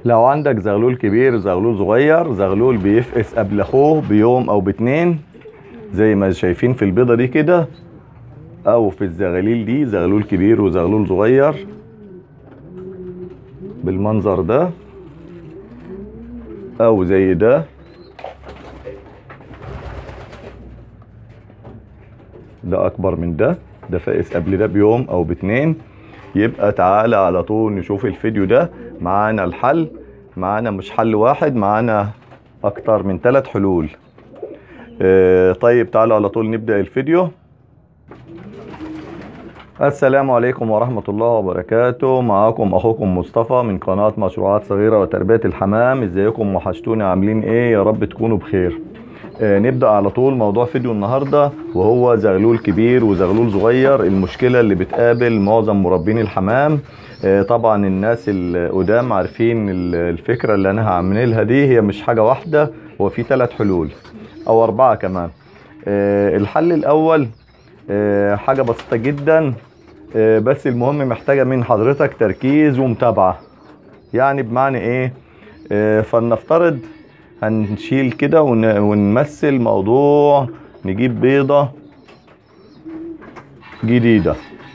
لو عندك زغلول كبير زغلول صغير زغلول بيفقس قبل اخوه بيوم او باتنين زي ما شايفين في البيضة دي كده او في الزغاليل دي زغلول كبير وزغلول صغير بالمنظر ده او زي ده ده اكبر من ده ده فائس قبل ده بيوم او باتنين يبقى تعالى على طول نشوف الفيديو ده معانا الحل معانا مش حل واحد معانا اكتر من ثلاث حلول آه، طيب تعالوا على طول نبدأ الفيديو السلام عليكم ورحمة الله وبركاته معاكم أخوكم مصطفى من قناة مشروعات صغيرة وتربية الحمام ازيكم وحشتوني عاملين ايه يا رب تكونوا بخير آه، نبدأ على طول موضوع فيديو النهاردة وهو زغلول كبير وزغلول صغير المشكلة اللي بتقابل معظم مربين الحمام آه، طبعا الناس القدام عارفين ال- الفكرة اللي انا هعملها دي هي مش حاجة واحدة هو في ثلاث حلول او اربعة كمان آه، الحل الاول آه، حاجة بسيطة جدا آه، بس المهم محتاجة من حضرتك تركيز ومتابعة يعني بمعنى ايه آه، فلنفترض هنشيل كده ون- ونمثل موضوع نجيب بيضة جديدة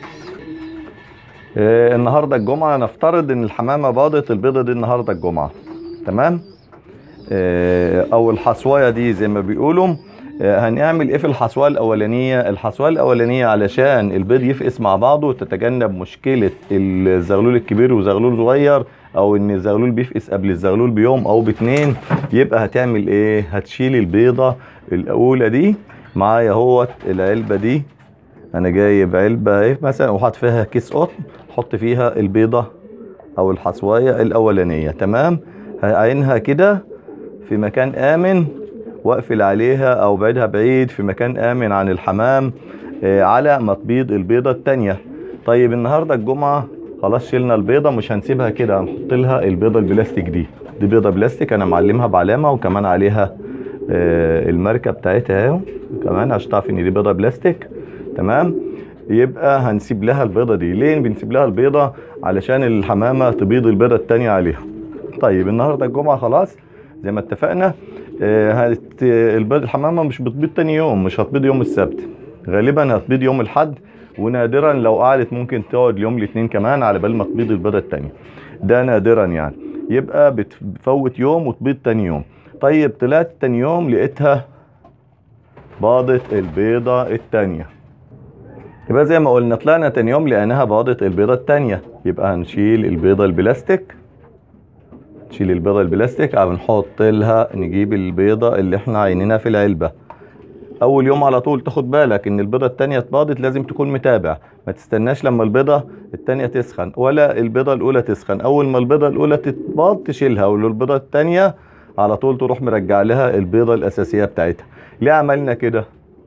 آه، النهاردة الجمعة نفترض ان الحمامة باضت البيضة دي النهاردة الجمعة تمام آه، او الحصوايه دي زي ما بيقولوا آه، هنعمل ايه في الحصواه الاولانيه الحصواه الاولانيه علشان البيض يفقس مع بعضه وتتجنب مشكله الزغلول الكبير وزغلول صغير او ان الزغلول بيفقس قبل الزغلول بيوم او باتنين يبقى هتعمل ايه هتشيل البيضه الاولى دي معايا اهوت العلبه دي انا جايب علبه اهي مثلا وحاطط فيها كيس قطن حط فيها البيضه او الحصوايه الاولانيه تمام هعينها كده في مكان آمن واقفل عليها أو بعيدها بعيد في مكان آمن عن الحمام آه، على ما تبيض البيضة التانية طيب النهاردة الجمعة خلاص شلنا البيضة مش هنسيبها كده هنحط لها البيضة البلاستيك دي دي بيضة بلاستيك أنا معلمها بعلامة وكمان عليها آه، الماركة بتاعتها اهو كمان عشان تعرف إن دي بيضة بلاستيك تمام يبقى هنسيب لها البيضة دي ليه بنسيب لها البيضة علشان الحمامة تبيض البيضة التانية عليها طيب النهاردة الجمعة خلاص زي ما اتفقنا آه، هت- البيض الحمامه مش بتبيض تاني يوم مش هتبيض يوم السبت غالبا هتبيض يوم الاحد ونادرا لو قعدت ممكن تقعد يوم الاثنين كمان على بال ما تبيض البيضه التانيه ده نادرا يعني يبقى بتفوت يوم وتبيض تاني يوم طيب طلعت تاني يوم لقيتها باضت البيضه التانيه يبقى زي ما قلنا طلعنا تاني يوم لقيناها باضت البيضه التانيه يبقى هنشيل البيضه البلاستيك نشيل البيضة البلاستيك او نحط لها نجيب البيضة اللي احنا عينينها في العلبة اول يوم على طول تاخد بالك ان البيضة التانية اتباضت لازم تكون متابع ما تستناش لما البيضة التانية تسخن ولا البيضة الاولى تسخن اول ما البيضة الاولى تتباض تشيلها والبيضة التانية على طول تروح مرجع لها البيضة الاساسية بتاعتها ليه عملنا كده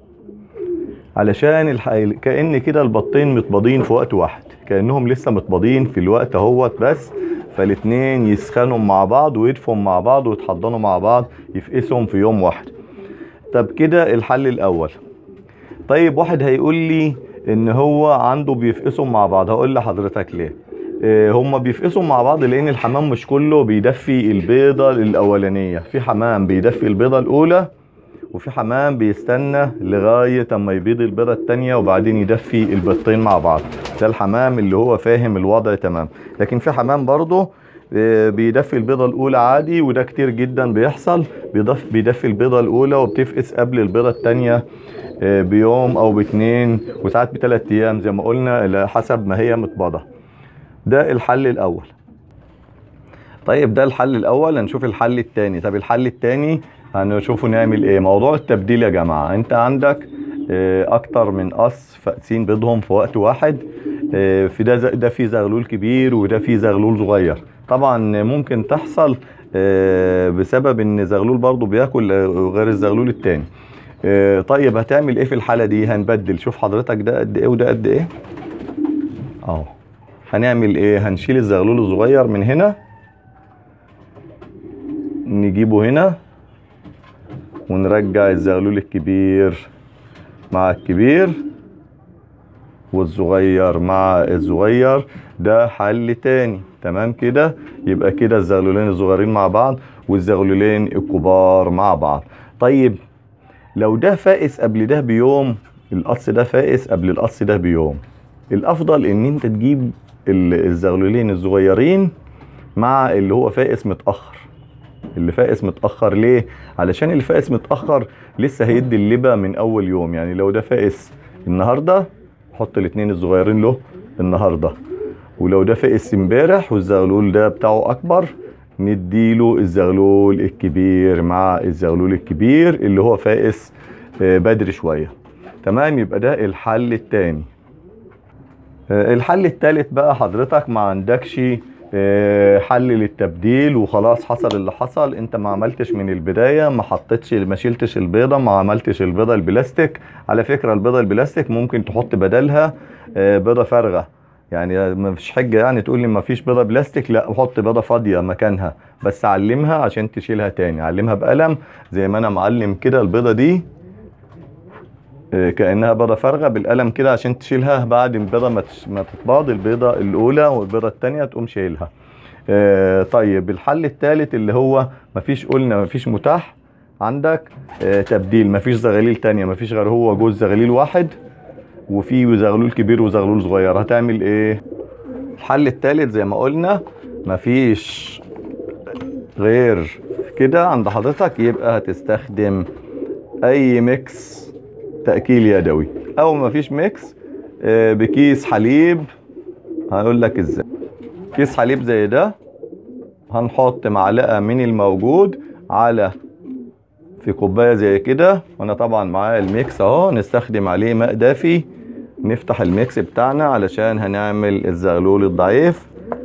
علشان الح... كأن كده البطين متباضين في وقت واحد كأنهم لسه متباضين في الوقت اهوت بس فالاتنين يسخنوا مع بعض ويدفوا مع بعض ويتحضنوا مع بعض يفقسهم في يوم واحد طب كده الحل الاول طيب واحد هيقول لي ان هو عنده بيفقسوا مع بعض هقول لحضرتك ليه إيه هم بيفقسوا مع بعض لان الحمام مش كله بيدفي البيضه الاولانيه في حمام بيدفي البيضه الاولى وفي حمام بيستنى لغاية اما يبيض البيضة التانية وبعدين يدفي البيضتين مع بعض ده الحمام اللي هو فاهم الوضع تمام لكن في حمام برضه آه، بيدفي البيضة الأولى عادي وده كتير جدا بيحصل بيضف بيدفي البيضة الأولى وبتفقس قبل البيضة التانية آه، بيوم أو باتنين وساعات بتلات أيام زي ما قلنا على حسب ما هي متباضة ده الحل الأول طيب ده الحل الاول هنشوف الحل التاني طب الحل التاني هنشوفه نعمل ايه موضوع التبديل يا جماعه انت عندك آه، اكتر من قص فاقسين بيضهم في وقت واحد آه، في ده ز- ده في زغلول كبير وده في زغلول صغير طبعا ممكن تحصل آه، بسبب ان زغلول برضو بياكل آه، غير الزغلول التاني آه، طيب هتعمل ايه في الحاله دي هنبدل شوف حضرتك ده قد ايه وده قد ايه اهو هنعمل ايه هنشيل الزغلول الصغير من هنا نجيبه هنا ونرجع الزغلول الكبير مع الكبير والصغير مع الصغير ده حل تاني تمام كده يبقى كده الزغلولين الصغيرين مع بعض والزغلولين الكبار مع بعض طيب لو ده فائس قبل ده بيوم القص ده فائس قبل القص ده بيوم الافضل ان انت تجيب ال- الزغلولين الصغيرين مع اللي هو فائس متاخر اللي فائس متاخر ليه علشان اللي فائس متاخر لسه هيدي اللبه من اول يوم يعني لو ده فائس النهارده حط الاتنين الصغيرين له النهارده ولو ده فائس امبارح والزغلول ده بتاعه اكبر نديله الزغلول الكبير مع الزغلول الكبير اللي هو فائس آه، بدري شويه تمام يبقى ده الحل التاني آه، الحل التالت بقى حضرتك ما عندكش آه، حل للتبديل وخلاص حصل اللي حصل انت ما عملتش من البداية ما حطيتش ما شيلتش البيضة ما عملتش البيضة البلاستيك على فكرة البيضة البلاستيك ممكن تحط بدلها آه، بيضة فارغة يعني ما فيش حجة يعني تقول لي ما فيش بيضة بلاستيك لا حط بيضة فاضية مكانها بس علمها عشان تشيلها تاني علمها بقلم زي ما انا معلم كده البيضة دي آه، كانها بيضه فارغه بالقلم كده عشان تشيلها بعد البيضه ما تش- ما تتباض البيضه الاولى والبيضه الثانيه تقوم شايلها آه، طيب الحل الثالث اللي هو مفيش قلنا مفيش متاح عندك آه، تبديل مفيش زغاليل تانية مفيش غير هو جوز زغليل واحد وفي زغلول كبير وزغلول صغير هتعمل ايه الحل الثالث زي ما قلنا مفيش غير كده عند حضرتك يبقى هتستخدم اي ميكس تأكيل يدوي او مفيش ميكس آه، بكيس حليب هنقول لك ازاي كيس حليب زي ده هنحط معلقة من الموجود على في كوباية زي كده وانا طبعا معايا الميكس اهو نستخدم عليه ماء دافي نفتح الميكس بتاعنا علشان هنعمل الزغلول الضعيف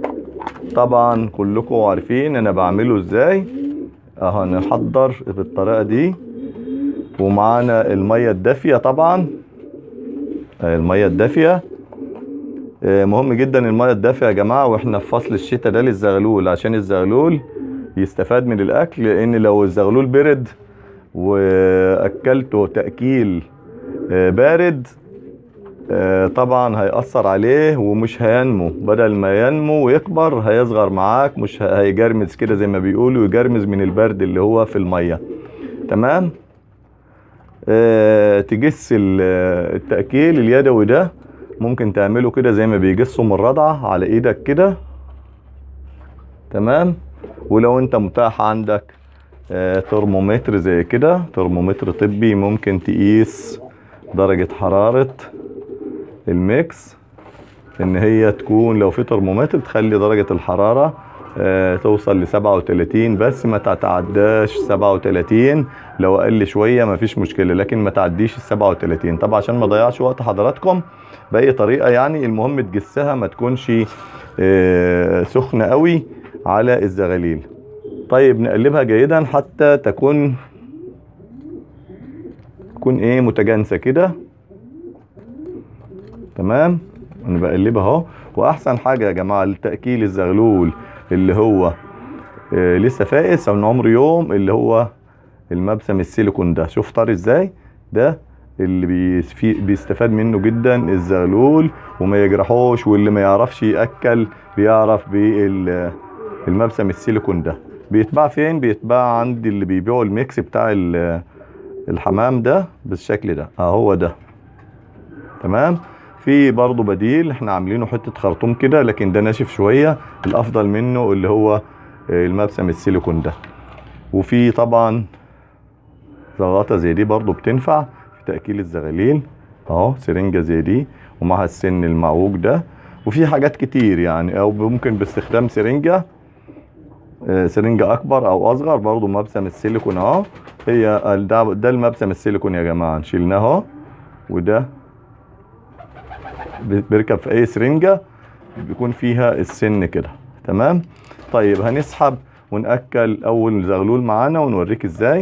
طبعا كلكم عارفين انا بعمله ازاي اهو نحضر بالطريقة دي ومعانا المية الدافية طبعا آه، المية الدافية آه، مهم جدا المية الدافية يا جماعة واحنا في فصل الشتاء ده للزغلول عشان الزغلول يستفاد من الاكل لان لو الزغلول برد واكلته تأكيل آه، بارد آه، طبعا هيأثر عليه ومش هينمو بدل ما ينمو ويكبر هيصغر معاك مش ه- هيجرمز كده زي ما بيقولوا يجرمز من البرد اللي هو في المية تمام آه، تجس ال- آه، التأكيل اليدوي ده ممكن تعمله كده زي ما بيجسوا من الرضعة على ايدك كده تمام ولو انت متاح عندك آه، ترمومتر زي كده ترمومتر طبي ممكن تقيس درجة حرارة الميكس ان هي تكون لو في ترمومتر تخلي درجة الحرارة آه، توصل ل 37 بس ما تتعداش 37 لو اقل شوية مفيش مشكلة لكن ما تعديش ال 37 طبعا عشان ما اضيعش وقت حضراتكم بأي طريقة يعني المهم تجسها ما تكونش آه، سخنة قوي على الزغاليل طيب نقلبها جيدا حتى تكون تكون ايه متجانسة كده تمام انا بقلبها اهو واحسن حاجه يا جماعه لتاكيل الزغلول اللي هو آه لسه فائس او من عمر يوم اللي هو المبسم السيليكون ده شوف طار ازاي ده اللي بيسفي بيستفاد منه جدا الزغلول وما يجرحوش واللي ما يعرفش ياكل بيعرف بالمبسم السيليكون ده بيتباع فين بيتباع عند اللي بيبيعوا الميكس بتاع ال- الحمام ده بالشكل ده اهو ده تمام في برضه بديل احنا عاملينه حته خرطوم كده لكن ده ناشف شويه الافضل منه اللي هو آه، المبسم السيليكون ده وفي طبعا زغاطه زي دي برضه بتنفع في تاكيل الزغاليل اهو سرنجه زي دي ومعها السن المعوج ده وفي حاجات كتير يعني او ممكن باستخدام سرنجه آه، سرنجة أكبر أو أصغر برضو مبسم السيليكون أهو هي ده, ده المبسم السيليكون يا جماعة شيلناه أهو وده بيركب في اي سرنجة بيكون فيها السن كده تمام طيب هنسحب ونأكل اول زغلول معانا ونوريك ازاي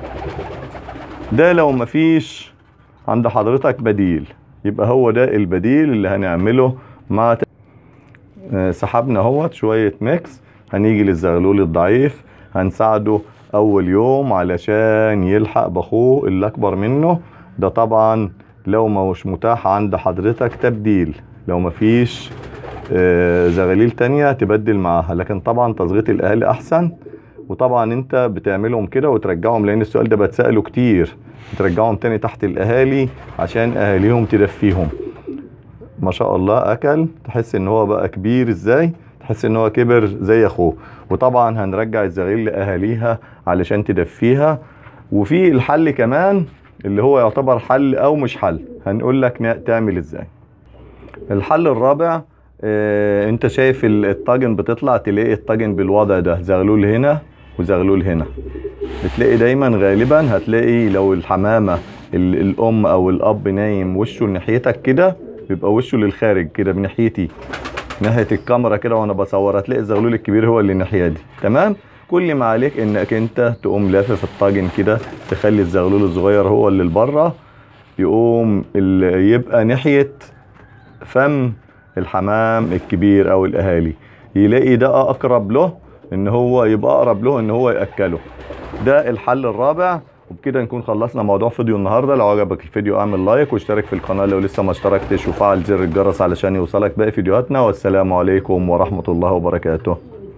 ده لو مفيش عند حضرتك بديل يبقى هو ده البديل اللي هنعمله مع ت- آه، سحبنا اهوت شوية ميكس هنيجي للزغلول الضعيف هنساعده اول يوم علشان يلحق باخوه اللي اكبر منه ده طبعا لو ما مش متاح عند حضرتك تبديل لو ما فيش آه، زغاليل تانية تبدل معاها لكن طبعا تصغيط الاهالي احسن وطبعا انت بتعملهم كده وترجعهم لان السؤال ده بتسأله كتير ترجعهم تاني تحت الاهالي عشان اهاليهم تدفيهم ما شاء الله اكل تحس ان هو بقى كبير ازاي تحس ان هو كبر زي اخوه وطبعا هنرجع الزغاليل لاهاليها علشان تدفيها وفي الحل كمان اللي هو يعتبر حل او مش حل هنقول لك نا- تعمل ازاي الحل الرابع اه انت شايف ال- الطاجن بتطلع تلاقي الطاجن بالوضع ده زغلول هنا وزغلول هنا بتلاقي دايما غالبا هتلاقي لو الحمامة ال- الام او الاب نايم وشه ناحيتك كده بيبقى وشه للخارج كده بناحيتي ناحية الكاميرا كده وانا بصور هتلاقي الزغلول الكبير هو اللي الناحية دي تمام كل ما عليك انك انت تقوم لافف الطاجن كده تخلي الزغلول الصغير هو اللي لبره يقوم ال- يبقى ناحية فم الحمام الكبير او الاهالي يلاقي ده اقرب له ان هو يبقى اقرب له ان هو ياكله ده الحل الرابع وبكده نكون خلصنا موضوع فيديو النهارده لو عجبك الفيديو اعمل لايك واشترك في القناه لو لسه ما اشتركتش وفعل زر الجرس علشان يوصلك باقي فيديوهاتنا والسلام عليكم ورحمه الله وبركاته